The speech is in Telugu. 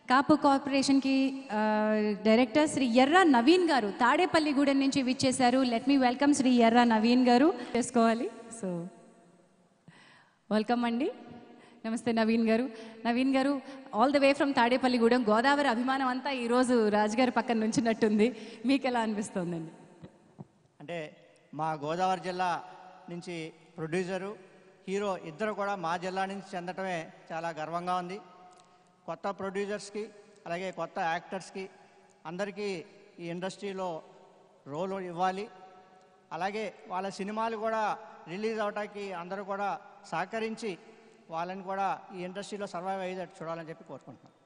కాపు కార్పొరేషన్కి ఆ, డైరెక్టర్ శ్రీ ఎర్ర నవీన్ గారు తాడేపల్లిగూడెం నుంచి విచ్చేశారు లెట్ మీ వెల్కమ్ శ్రీ ఎర్ర నవీన్ గారు చేసుకోవాలి సో వెల్కమ్ అండి నమస్తే నవీన్ గారు నవీన్ గారు all the way from Tadepalligudem Godavari అభిమానం అంతా ఈరోజు రాజుగారి పక్కన నుంచినట్టుంది మీకు ఎలా అనిపిస్తోందండి అంటే మా గోదావరి జిల్లా నుంచి ప్రొడ్యూసరు హీరో ఇద్దరు కూడా మా జిల్లా నుంచి చెందటమే చాలా గర్వంగా ఉంది కొత్త ప్రొడ్యూసర్స్కి అలాగే కొత్త యాక్టర్స్కి అందరికీ ఈ ఇండస్ట్రీలో రోల్ ఇవ్వాలి అలాగే వాళ్ళ సినిమాలు కూడా రిలీజ్ అవటానికి అందరూ కూడా సహకరించి వాళ్ళని కూడా ఈ ఇండస్ట్రీలో సర్వైవ్ అయ్యేటట్టు చూడాలని చెప్పి కోరుకుంటున్నాం